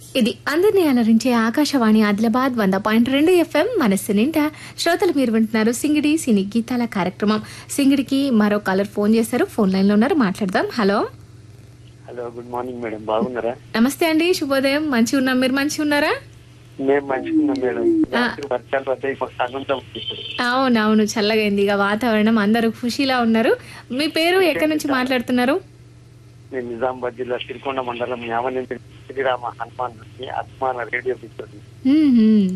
ఇది అందరినీ అలరించే ఆకాశవాణి ఆదిలాబాద్ వంద పాయింట్ రెండు ఎఫ్ఎం మనస్సు నిండా శ్రోతలు మీరు వింటున్నారు సింగిడి సినీ గీతాల కార్యక్రమం సింగిడికి మరో కాలర్ ఫోన్ చేశారు ఫోన్ లైన్ లో ఉన్నారు మాట్లాడదాం hello hello good morning madam బాగున్నారా నమస్తే అండి శుభోదయం మంచి ఉన్నాం మీరు మంచి ఉన్నారా మేము మంచిగున్నాం మేడం రాత్రి వర్షాలు పడ్డాయి సగంతం ఇప్పుడు అవునవును చల్లగైంది ఇక వాతావరణం అందరూ ఖుషిలా ఉన్నారు మీ పేరు ఎక్కడి నుంచి మాట్లాడుతున్నారు నేను నిజామాబాద్ జిల్లా సిరికొండ మండలం యావని శ్రీరామ హనుమాన్ ఆత్మాన రేడియో పిక్చర్ మ్మ్, మ్మ్.